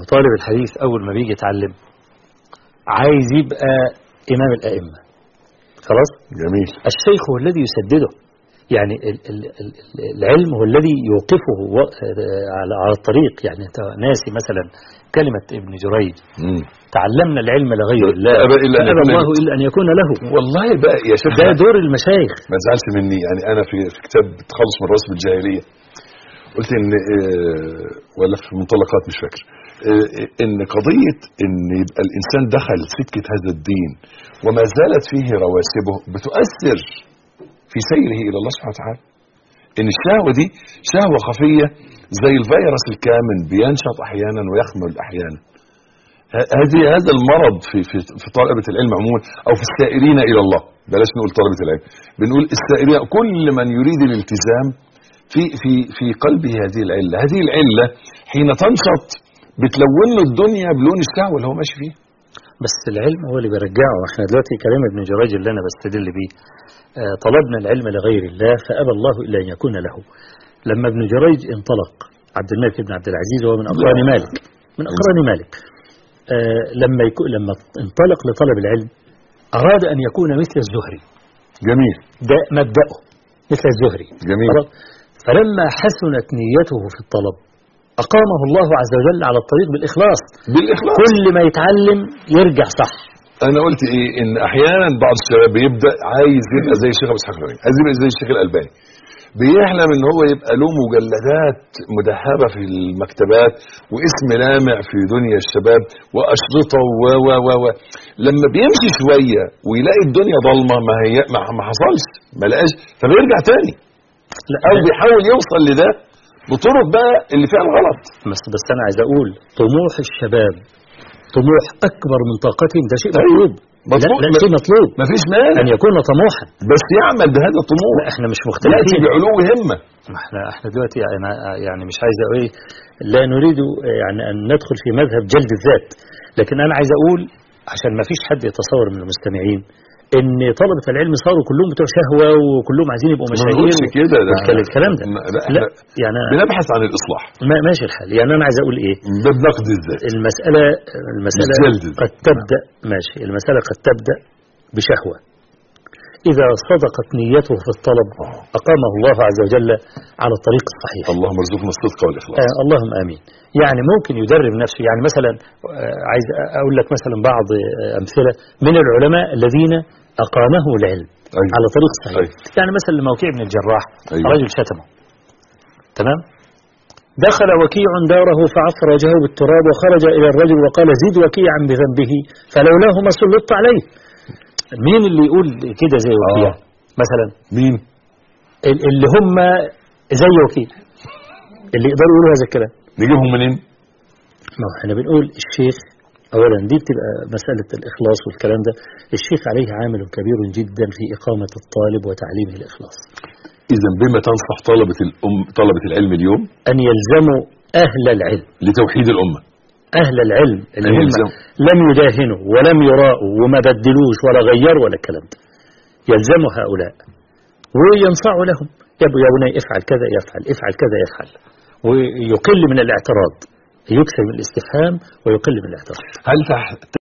طالب الحديث أول ما بيجي يتعلم عايز يبقى إمام الأئمة خلاص جميل الشيخ هو الذي يسدده يعني ال ال ال العلم هو الذي يوقفه و- على على الطريق يعني أنت ناسي مثلا كلمة ابن جريج مم. تعلمنا العلم لغير الله أبى إلا أن فأبى يكون الله إلا أن يكون له والله بقى يا شيخ ده دور المشايخ ما تزعلش مني يعني انا في في كتاب تخلص من رسم الجاهليه قلت ان آه، ولا في منطلقات مش فاكر آه، ان قضيه ان يبقى الانسان دخل سكه هذا الدين وما زالت فيه رواسبه بتؤثر في سيره الى الله سبحانه وتعالى ان الشهوه دي شهوه خفيه زي الفيروس الكامن بينشط احيانا ويخمل احيانا ه- هذه هذا المرض في في في طلبه العلم عموما او في السائرين الى الله بلاش نقول طلبه العلم بنقول السائرين كل من يريد الالتزام في في في قلبه هذه العله هذه العله حين تنشط بتلون له الدنيا بلون الشهوه اللي هو ماشي فيه بس العلم هو اللي بيرجعه احنا دلوقتي كلام ابن جريج اللي انا بستدل بيه آه، طلبنا العلم لغير الله فابى الله الا ان يكون له لما ابن جريج انطلق عبد الملك بن عبد العزيز وهو من اقران مالك من اقران مالك آه، لما يكون لما انطلق لطلب العلم اراد ان يكون مثل الزهري جميل ده مبدأه مثل الزهري جميل. خلاص؟ فلما حسنت نيته في الطلب أقامه الله عز وجل على الطريق بالإخلاص بالاخلاص كل ما يتعلم يرجع صح انا قلت ايه ان احيانا بعض الشباب بيبدا عايز يبقى زي الشيخ ابو اسحاق الحويني عايز يبقى زي الشيخ الالباني بيحلم ان هو يبقى له مجلدات مدهبه في المكتبات واسم لامع في دنيا الشباب واشرطه و و و و لما بيمشي شويه ويلاقي الدنيا ضلمه ما هي ما ما حصلش ما لقاش فبيرجع تاني لا او بيحاول يوصل لده بطرق بقى اللي فيها الغلط بس, بس أنا عايز أقول طموح الشباب طموح أكبر من طاقتهم ده شيء أيوه. مطلوب لا, مطلوب. لا شيء مطلوب ما فيش مانع أن يكون طموحا بس يعمل بهذا الطموح لا احنا مش ياتي مختلفين بعلو همه ما احنا احنا دلوقتي يعني يعني مش عايز اقول ايه لا نريد يعني ان ندخل في مذهب جلد الذات لكن انا عايز اقول عشان ما فيش حد يتصور من المستمعين ان طلبة العلم صاروا كلهم بتوع شهوة وكلهم عايزين يبقوا ما مشاهير بنقولش كده ده والكلام- الكلام ده ما- لا, لا لا يعني بنبحث عن الاصلاح ما ماشي الحال يعني انا عايز اقول ايه ده بنقد الذات المسألة المسألة مش جلد. قد تبدأ ماشي المسألة قد تبدأ بشهوة إذا صدقت نيته في الطلب أقامه الله عز وجل على الطريق الصحيح اللهم ارزقنا الصدق والاخلاص آه اللهم امين يعني ممكن يدرب نفسه يعني مثلا آه عايز اقول لك مثلا بعض آه امثله من العلماء الذين اقامه العلم أيوة. على طريق صحيح أيوة. يعني مثلا موكيع بن الجراح أيوة. رجل شتمه تمام دخل وكيع داره فعفر وجهه بالتراب وخرج الى الرجل وقال زد وكيعا بذنبه فلولاه ما سلطت عليه مين اللي يقول كده زي وكيع آه. مثلا مين ال- اللي هم زي وكيع اللي يقدروا يقولوا هذا الكلام نجيبهم منين ما هو احنا بنقول الشيخ اولا دي بتبقى مسألة الاخلاص والكلام ده الشيخ عليه عامل كبير جدا في اقامة الطالب وتعليمه الاخلاص اذا بما تنصح طلبه الام طلبه العلم اليوم ان يلزموا اهل العلم لتوحيد الامه اهل العلم اللي أن هم يلزموا. لم يداهنوا ولم يراءوا وما بدلوش ولا غيروا ولا الكلام ده يلزموا هؤلاء وينصحوا لهم يا ابو يا بني افعل كذا يفعل افعل كذا يفعل ويقل من الاعتراض يكثر من الاستفهام ويقل من الاعتراض هل تح-